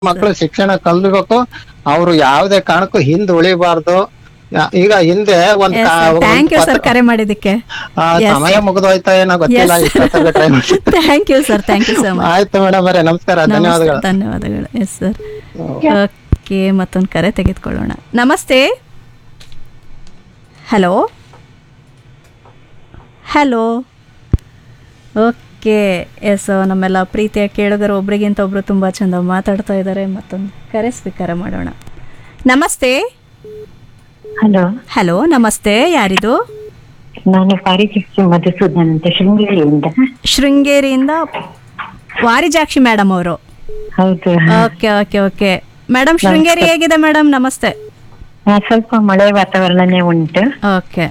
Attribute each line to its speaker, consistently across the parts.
Speaker 1: ಮಕ್ಕಳು ಶಿಕ್ಷಣ ಕಲ್ಬೇಕು ಅವ್ರು ಯಾವ್ದೇ ಕಾರಣಕ್ಕೂ ಹಿಂದ್ ಉಳಿಬಾರ್ದು ಯಾ- ಈಗ ಹಿಂದೆ ಒಂದ್ ಕಾ- ಒಂದ್
Speaker 2: ಥ್ಯಾಂಕ್ ಯು ಸರ್
Speaker 1: ಪತ್ರ-
Speaker 2: ಕರೆ ಮಾಡಿದ್ದಕ್ಕೆ
Speaker 1: ಆ, ಸಮಯ ಮುಗಿದೋಯ್ತಾ ಏನೋ ಗೊತ್ತಿಲ್ಲ ಇಷ್ಟೊತ್ತಿಗೆ time
Speaker 2: thank you sir thank you so much
Speaker 1: ಆಯ್ತು ಮೇಡಮ್ ಅವರೇ ನಮಸ್ಕಾರ ಧನ್ಯವಾದಗಳು
Speaker 2: ಧನ್ಯವಾದಗಳು ಎಸ್ ಸರ್ ಓಕೆ ಮತ್ತೊಂದು ಕರೆ ತೆಗೆದುಕೊಳ್ಳೋಣ ನಮಸ್ತೆ ಹಲೋ ಹಲೋ ಓಕೆ ಎಸ್ ನಮ್ಮೆಲ್ಲ ಪ್ರೀತಿಯ ಕೇಳುಗರು ಒಬ್ರಿಗಿಂತ ಒಬ್ರು ತುಂಬ ಚಂದ ಮಾತಾಡ್ತಾ ಇದ್ದಾರೆ ಮತ್ತೊಂದು ಕರೆ ಸ್ವೀಕಾರ ಮಾಡೋಣ ನಮಸ್ತೆ
Speaker 3: ಹಲೋ
Speaker 2: ಹಲೋ ನಮಸ್ತೆ ಯಾರಿದು
Speaker 3: ನಾನು ಪಾರಿಚಿಕ್ಷ ಮಧುಸೂದನ್ ಅಂತ ಶೃಂಗೇರಿಯಿಂದ
Speaker 2: ಶೃಂಗೇರಿಯಿಂದ ವಾರಿಜಾಕ್ಷಿ ಮೇಡಮ್ ಅವರು
Speaker 3: ಹೌದು
Speaker 2: okay okay okay madam Sringeri ಹೇಗಿದೆ ಮೇಡಮ್ ನಮಸ್ತೆ
Speaker 3: ಆ, ಸ್ವಲ್ಪ ಮಳೆ ವಾತಾವರಣನೇ ಉಂಟು
Speaker 2: ಓಕೆ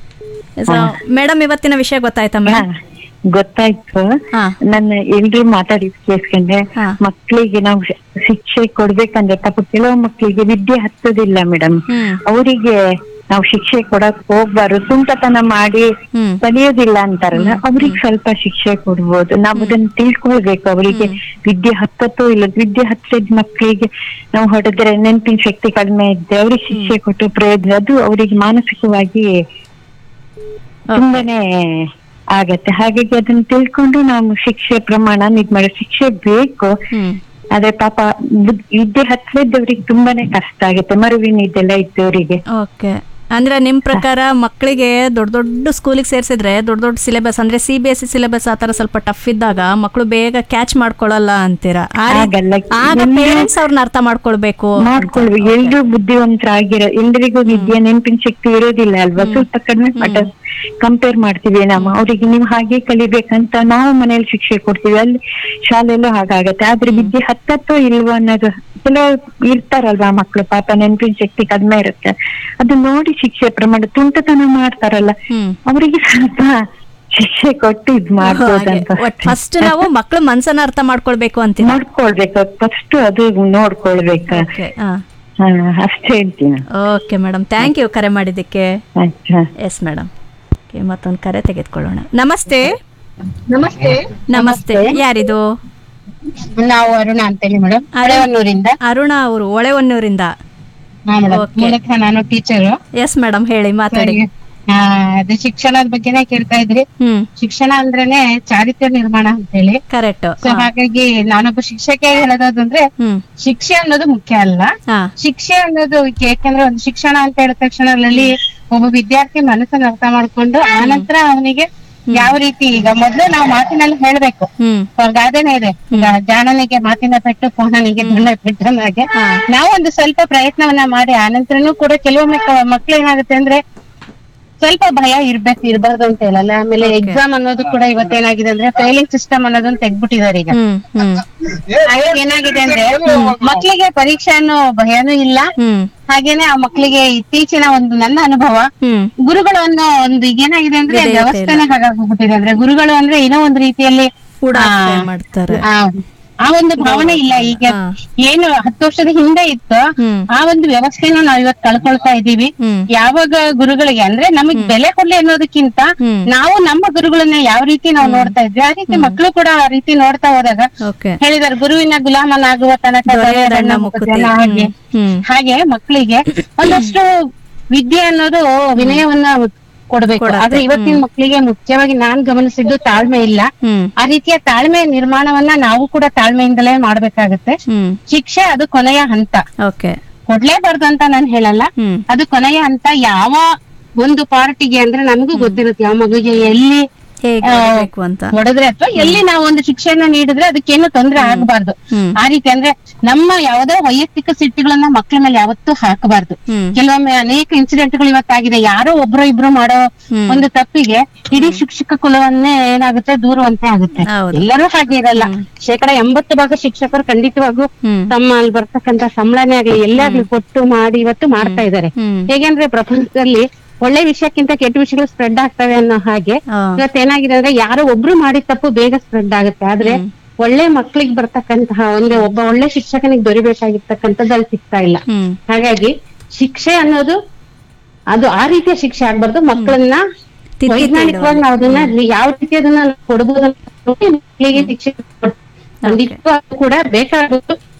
Speaker 2: ಮೇಡಮ್ ಇವತ್ತಿನ ವಿಷಯ ಗೊತ್ತಾಯ್ತಾ
Speaker 3: ಹಾ,
Speaker 2: ಮೇಡಮ್
Speaker 3: ಗೊತ್ತಾಯ್ತು
Speaker 2: ಹಾ.
Speaker 3: ನನ್ನ ಎಲ್ರು ಮಾತಾಡಿ ಕೇಳ್ಕೊಂಡೆ
Speaker 2: ಹಾ.
Speaker 3: ಮಕ್ಕಳಿಗೆ ನಾವು ಶಿ- ಶಿಕ್ಷೆ ಕೊಡ್ಬೇಕಂದ್ರೆ ಪಾಪ ಕೆಲವು ಮಕ್ಕಳಿಗೆ ವಿದ್ಯೆ ಹತ್ತೋದಿಲ್ಲ ಮೇಡಮ್
Speaker 2: ಹ್ಮ್
Speaker 3: ಅವರಿಗೆ ನಾವು ಶಿಕ್ಷೆ ಕೊಡಕ್ ಹೋಗ್ಬಾರ್ದು ತುಂಟತನ ಮಾಡಿ
Speaker 2: ಹ್ಮ್
Speaker 3: ಕಲಿಯೋದಿಲ್ಲ ಅಂತಾರಲ್ಲ ಅವ್ರಿಗೆ ಸ್ವಲ್ಪ ಶಿಕ್ಷೆ ಕೊಡ್ಬೋದು ನಾವು ಅದನ್ನ ತಿಳ್ಕೊಳ್ಬೇಕು ಅವರಿಗೆ ವಿದ್ಯೆ ಹತ್ತತ್ತೋ ಇಲ್ಲ ವಿದ್ಯೆ ಹತ್ತದ ಮಕ್ಕಳಿಗೆ ನಾವು ಹೊಡೆದ್ರೆ ನೆನಪಿನ ಶಕ್ತಿ ಕಡಿಮೆ ಇದ್ದೆ ಅವ್ರಿಗೆ ಶಿಕ್ಷೆ ಕೊಟ್ಟು ಪ್ರಯೋಜನ ಅದು ಅವರಿಗೆ ಮಾನಸಿಕವಾಗಿ ತುಂಬಾನೇ ಆಗತ್ತೆ ಹಾಗಾಗಿ ಅದನ್ನ ತಿಳ್ಕೊಂಡು ನಾವು ಶಿಕ್ಷೆ ಪ್ರಮಾಣ ಇದ್ ಮಾಡಿ ಶಿಕ್ಷೆ ಬೇಕು
Speaker 2: ಹ್ಮ್
Speaker 3: ಆದ್ರೆ ಪಾಪ ಬುದ್- ವಿದ್ಯೆ ಹತ್ತಲಿದ್ದವ್ರಿಗೆ ತುಂಬಾನೇ ಕಷ್ಟ ಆಗುತ್ತೆ ಮರುವಿನ ಇದೆಲ್ಲ ಇದ್ದವರಿಗೆ
Speaker 2: ಓಕೆ ಅಂದ್ರೆ ನಿಮ್ ಪ್ರಕಾರ ಮಕ್ಕಳಿಗೆ ದೊಡ್ಡ ದೊಡ್ಡ ಸ್ಕೂಲಿಗೆ ಸೇರಿಸಿದ್ರೆ ದೊಡ್ಡ ದೊಡ್ಡ ಸಿಲೆಬಸ್ ಅಂದ್ರೆ C B S C syllabus ಆ ತರ ಸ್ವಲ್ಪ ಟಫ್ ಇದ್ದಾಗ ಮಕ್ಕಳು ಬೇಗ ಕ್ಯಾಚ್ ಮಾಡ್ಕೊಳ್ಳಲ್ಲ ಅಂತೀರಾ ಆ ರೀ-
Speaker 3: ಆಗಲ್ಲ.
Speaker 2: ಆಗ
Speaker 3: ಎಲ್ಲ-
Speaker 2: ಪೇರೆಂಟ್ಸ್ ಅವ್ರನ್ನ ಅರ್ಥ ಮಾಡ್ಕೊಳ್ಬೇಕು
Speaker 3: ಮಾಡ್ಕೊಳ್ಬೇಕು ಎಲ್ರು ಬುದ್ಧಿವಂತರಾಗಿರೋ ಎಲ್ರಿಗೂ ವಿದ್ಯೆ ನೆನಪಿನ ಶಕ್ತಿ ಇರೋದಿಲ್ಲ ಅಲ್ವಾ ಸ್ವಲ್ಪ ಕಡಿಮೆ ಮಟ್ಟ ಕಂಪೇರ್ ಮಾಡ್ತೀವಿ ನಾವು ಅವರಿಗೆ ನೀವು ಹಾಗೆ ಕಲಿಬೇಕಂತ ನಾವು ಮನೇಲಿ ಶಿಕ್ಷೆ ಕೊಡ್ತೀವಿ ಅಲ್ಲಿ ಶಾಲೆಯಲ್ಲೂ ಹಾಗಾಗತ್ತೆ ಆದ್ರೆ ವಿದ್ಯೆ ಹತ್ತತ್ತೋ ಇಲ್ವೋ ಅನ್ನೋದು ಕೆಲವು ಇರ್ತಾರಲ್ವಾ ಮಕ್ಕಳು ಪಾಪ ನೆನಪಿನ ಶಕ್ತಿ ಕಡಿಮೆ ಇರುತ್ತೆ ಅದು ನೋಡಿ ಶಿಕ್ಷೆ ಪ್ರಮಾಣ ತುಂಟತನ ಮಾಡ್ತಾರಲ್ಲ
Speaker 2: ಹ್ಮ್
Speaker 3: ಅವರಿಗೆ ಸ್ವಲ್ಪ ಶಿಕ್ಷೆ ಕೊಟ್ಟು ಇದ್ ಮಾಡ್ಬೋದಂತ
Speaker 2: ಫಸ್ಟ್ ನಾವು ಮಕ್ಳು ಮನ್ಸನ್ನ ಅರ್ಥ ಮಾಡ್ಕೊಳ್ಬೇಕು ಅಂತೀವಿ
Speaker 3: ನೋಡ್ಕೊಳ್ಬೇಕು ಫಸ್ಟ್ ಅದು ನೋಡ್ಕೊಳ್ಬೇಕು
Speaker 2: ಓಕೆ ಹಾ
Speaker 3: ಹಾ ಅಷ್ಟೇ ಹೇಳ್ತೀನಿ
Speaker 2: ಓಕೆ ಮೇಡಮ್ ಥ್ಯಾಂಕ್ ಯು ಕರೆ ಮಾಡಿದ್ದಕ್ಕೆ
Speaker 3: ಆಯ್ತಾ
Speaker 2: ಎಸ್ ಮೇಡಮ್ ಓಕೆ ಮತ್ತೊಂದು ಕರೆ ತೆಗೆದುಕೊಳ್ಳೋಣ ನಮಸ್ತೆ
Speaker 4: ನಮಸ್ತೆ
Speaker 2: ನಮಸ್ತೆ ಯಾರಿದು
Speaker 4: ನಾವು ಅರುಣ ಅಂತೇಳಿ ಮೇಡಮ್ ಹಳೆವನ್ನೂರಿಂದ
Speaker 2: ಅರುಣ ಅವರು ಒಳೆವನ್ನೂರಿಂದ
Speaker 4: ಹಾ ಮೇಡಮ್
Speaker 2: Okay.
Speaker 4: ಮೂಲತಃ ನಾನು ಟೀಚರ್
Speaker 2: ಎಸ್ ಮೇಡಮ್ ಹೇಳಿ ಮಾತಾಡಿ
Speaker 4: ಅದು ಶಿಕ್ಷಣದ ಬಗ್ಗೆನೇ ಕೇಳ್ತಾ ಇದ್ರಿ
Speaker 2: ಹ್ಮ್
Speaker 4: ಶಿಕ್ಷಣ ಅಂದ್ರೇನೆ ಚಾರಿತ್ರ್ಯ ನಿರ್ಮಾಣ ಅಂತೇಳಿ
Speaker 2: ಕರೆಕ್ಟ್
Speaker 4: ಸೊ ಹಾಗಾಗಿ ನಾನೊಬ್ಬ ಶಿಕ್ಷಕ ಹೇಳೋದಂದ್ರೆ
Speaker 2: ಹ್ಮ್
Speaker 4: ಶಿಕ್ಷೆ ಅನ್ನೋದು ಮುಖ್ಯ ಅಲ್ಲ
Speaker 2: ಹಾ
Speaker 4: ಶಿಕ್ಷೆ ಅನ್ನೋದು ಯಾಕಂದ್ರೆ ಒಂದು ಶಿಕ್ಷಣ ಅಂತ ಹೇಳಿದ ತಕ್ಷಣ ಅಲ್ಲಿ ಒಬ್ಬ ವಿದ್ಯಾರ್ಥಿ ಮನಸ್ಸನ್ನ ಅರ್ಥ ಮಾಡ್ಕೊಂಡು ಆನಂತರ ಅವನಿಗೆ ಯಾವ ರೀತಿ ಈಗ ಮೊದ್ಲು ನಾವು ಮಾತಿನಲ್ಲಿ ಹೇಳ್ಬೇಕು
Speaker 2: ಹ್ಮ್
Speaker 4: ಒಂದು ಗಾದೆನೇ ಇದೆ ಈಗ ಜಾಣನಿಗೆ ಮಾತಿನ ಪೆಟ್ಟು ಪೋಣನಿಗೆ ದಂಡ ಪೆಟ್ಟು ಅನ್ನೋಗೆ ನಾವು ಒಂದು ಸ್ವಲ್ಪ ಪ್ರಯತ್ನವನ್ನ ಮಾಡಿ ಆನಂತರನು ಕೂಡ ಕೆಲವೊಮ್ಮೆ ಕ- ಮಕ್ಳು ಏನಾಗುತ್ತೆ ಅಂದ್ರೆ ಸ್ವಲ್ಪ ಭಯ ಇರ್ಬೇಕು ಇರ್ಬಾರ್ದು ಅಂತ ಹೇಳಲ್ಲ ಆಮೇಲೆ ಎಕ್ಸಾಮ್ ಅನ್ನೋದು ಕೂಡ ಇವತ್ತೇನಾಗಿದೆ ಅಂದ್ರೆ ಫೈಲಿಂಗ್ ಸಿಸ್ಟಮ್ ಅನ್ನೋದನ್ನ ತೆಗ್ದ್ಬಿಟ್ಟಿದ್ದಾರೆ ಈಗ
Speaker 2: ಹ್ಮ್ ಹ್ಮ್
Speaker 4: ಹಾಗಾಗಿ ಏನಾಗಿದೆ ಅಂದ್ರೆ ಮಕ್ಳಿಗೆ ಪರೀಕ್ಷೆ ಅನ್ನೋ ಭಯನೂ ಇಲ್ಲ
Speaker 2: ಹ್ಮ್
Speaker 4: ಹಾಗೇನೆ ಆ ಮಕ್ಳಿಗೆ ಇತ್ತೀಚಿನ ಒಂದು ನನ್ನ ಅನುಭವ
Speaker 2: ಹ್ಮ್
Speaker 4: ಗುರುಗಳು ಅನ್ನೋ ಒಂದು ಈಗ ಏನಾಗಿದೆ ಅಂದ್ರೆ ವ್ಯವಸ್ಥೆನೆ ಹಾಗಾಗ್ಬಿಟ್ಟಿದೆ ಅಂದ್ರೆ ಗುರುಗಳು ಅಂದ್ರೆ ಏನೋ ಒಂದು ರೀತಿಯಲ್ಲಿ
Speaker 2: ಕೂಡ
Speaker 4: ಆ,
Speaker 2: ಮಾಡ್ತಾರೆ
Speaker 4: ಆ ಆ ಒಂದು ಭಾವನೆ ಇಲ್ಲ ಈಗ
Speaker 2: ಹಾ.
Speaker 4: ಏನು ಹತ್ತು ವರ್ಷದ ಹಿಂದೆ ಇತ್ತು
Speaker 2: ಹ್ಮ್
Speaker 4: ಆ ಒಂದು ವ್ಯವಸ್ಥೆನ ನಾವ್ ಇವತ್ತು ಕಳ್ಕೊಳ್ತಾ ಇದೀವಿ
Speaker 2: ಹ್ಮ್
Speaker 4: ಯಾವಾಗ ಗುರುಗಳಿಗೆ ಅಂದ್ರೆ ನಮಗ್ ಬೆಲೆ ಕೊಡ್ಲಿ ಅನ್ನೋದಕ್ಕಿಂತ
Speaker 2: ಹ್ಮ್
Speaker 4: ನಾವು ನಮ್ಮ ಗುರುಗಳನ್ನ ಯಾವ ರೀತಿ ನಾವು ನೋಡ್ತಾ ಇದ್ವಿ ಆ ರೀತಿ ಮಕ್ಕಳು ಕೂಡ ಆ ರೀತಿ ನೋಡ್ತಾ ಹೋದಾಗ
Speaker 2: ಓಕೆ
Speaker 4: ಹೇಳಿದಾರೆ ಗುರುವಿನ ಗುಲಾಮನಾಗುವ ತನಕ ದೊರೆಯದಣ್ಣ ಮುಕುತಿಯನ್ನ ಹಾಗೆ
Speaker 2: ಹ್ಮ್
Speaker 4: ಹಾಗೆ ಮಕ್ಕಳಿಗೆ ಒಂದಷ್ಟು ವಿದ್ಯೆ ಅನ್ನೋದು ವಿನಯವನ್ನ ಕೊಡ್ಬೇಕು ಆದ್ರೆ ಇವತ್ತಿನ ಮಕ್ಕಳಿಗೆ ಮುಖ್ಯವಾಗಿ ನಾನ್ ಗಮನಿಸಿದ್ದು ತಾಳ್ಮೆ ಇಲ್ಲ
Speaker 2: ಹ್ಮ್
Speaker 4: ಆ ರೀತಿಯ ತಾಳ್ಮೆ ನಿರ್ಮಾಣವನ್ನ ನಾವು ಕೂಡ ತಾಳ್ಮೆಯಿಂದಲೇ ಮಾಡ್ಬೇಕಾಗತ್ತೆ
Speaker 2: ಹ್ಮ್
Speaker 4: ಶಿಕ್ಷೆ ಅದು ಕೊನೆಯ ಹಂತ
Speaker 2: ಓಕೆ
Speaker 4: ಕೊಡ್ಲೇಬಾರ್ದು ಅಂತ ನಾನು ಹೇಳಲ್ಲ
Speaker 2: ಹ್ಮ್
Speaker 4: ಅದು ಕೊನೆಯ ಹಂತ ಯಾವ ಒಂದು ಪಾರ್ಟಿಗೆ ಅಂದ್ರೆ ನಮಗೂ ಗೊತ್ತಿರುತ್ತೆ ಯಾವ ಮಗುಗೆ ಎಲ್ಲಿ
Speaker 2: ಹೇಗೆ
Speaker 4: ಆ,
Speaker 2: ಮಾಡ್ಬೇಕು ಅಂತ
Speaker 4: ಹೊಡೆದ್ರೆ ಅಥವಾ ಎಲ್ಲಿ ನಾವು ಒಂದು ಶಿಕ್ಷೆಯನ್ನ ನೀಡಿದ್ರೆ ಅದಕ್ಕೇನು ತೊಂದ್ರೆ ಆಗಬಾರ್ದು
Speaker 2: ಹ್ಮ್
Speaker 4: ಆ ರೀತಿ ಅಂದ್ರೆ ನಮ್ಮ ಯಾವುದೇ ವೈಯಕ್ತಿಕ ಸಿಟ್ಟುಗಳನ್ನ ಮಕ್ಕಳ ಮೇಲೆ ಯಾವತ್ತೂ ಹಾಕಬಾರ್ದು
Speaker 2: ಹ್ಮ್
Speaker 4: ಕೆಲವೊಮ್ಮೆ ಅನೇಕ ಇನ್ಸಿಡೆಂಟ್ ಗಳು ಇವತ್ತಾಗಿದೆ ಯಾರೋ ಒಬ್ರು ಇಬ್ರು ಮಾಡೋ
Speaker 2: ಹ್ಮ್.
Speaker 4: ಒಂದು ತಪ್ಪಿಗೆ ಇಡೀ ಶಿಕ್ಷಕ ಕುಲವನ್ನೇ ಏನಾಗುತ್ತೆ ದೂರುವಂತೆ ಆಗುತ್ತೆ
Speaker 2: ಹೌದು.
Speaker 4: ಎಲ್ಲರೂ ಹಾಗೆ ಇರಲ್ಲ ಶೇಕಡ ಎಂಬತ್ತು ಭಾಗ ಶಿಕ್ಷಕರು ಖಂಡಿತವಾಗೂ
Speaker 2: ಹ್ಮ್
Speaker 4: ತಮ್ಮ ಅಲ್ಲಿ ಬರ್ತಕ್ಕಂತ ಸಂಬಳನೇ ಆಗ್ಲಿ ಎಲ್ಲೇ ಆಗ್ಲಿ ಕೊಟ್ಟು ಮಾಡಿ ಇವತ್ತು ಮಾಡ್ತಾ ಇದ್ದಾರೆ
Speaker 2: ಹ್ಮ್
Speaker 4: ಹೇಗೆಂದ್ರೆ ಪ್ರಪಂಚದಲ್ಲಿ ಒಳ್ಳೆ ವಿಷಯಕ್ಕಿಂತ ಕೆಟ್ಟ ವಿಷಯಗಳು ಸ್ಪ್ರೆಡ್ ಆಗ್ತವೆ ಅನ್ನೋ ಹಾಗೆ
Speaker 2: ಆ,
Speaker 4: ಇವತ್ತು ಏನಾಗಿದೆ ಅಂದ್ರೆ ಯಾರೋ ಒಬ್ರು ಮಾಡಿದ ತಪ್ಪು ಬೇಗ ಸ್ಪ್ರೆಡ್ ಆಗುತ್ತೆ ಆದ್ರೆ ಒಳ್ಳೆ ಮಕ್ಳಿಗೆ ಬರ್ತಕ್ಕಂತಹ ಒಂದು ಒಬ್ಬ ಒಳ್ಳೆ ಶಿಕ್ಷಕನಿಗೆ ದೊರಿಬೇಕಾಗಿರ್ತಕ್ಕಂಥದ್ದು ಅಲ್ಲಿ ಸಿಗ್ತಾ ಇಲ್ಲ
Speaker 2: ಹ್ಮ್
Speaker 4: ಹಾಗಾಗಿ ಶಿಕ್ಷೆ ಅನ್ನೋದು ಅದು ಆ ರೀತಿಯ ಶಿಕ್ಷೆ ಆಗ್ಬಾರ್ದು ಮಕ್ಕಳನ್ನ
Speaker 2: ತಿದ್ದಿ
Speaker 4: ವೈಜ್ಞಾನಿಕವಾಗಿ ನಾವು ಅದನ್ನ ಯಾವ ರೀತಿ ಅದನ್ನ ಕೊಡ್ಬೋದು ಅಂತ ನೋಡಿ ಮಕ್ಳಿಗೆ ಶಿಕ್ಷೆ ಕೊಡ್- ಖಂಡಿತವಾಗ್ಲೂ ಕೂಡ ಬೇಕಾಗುತ್ತೆ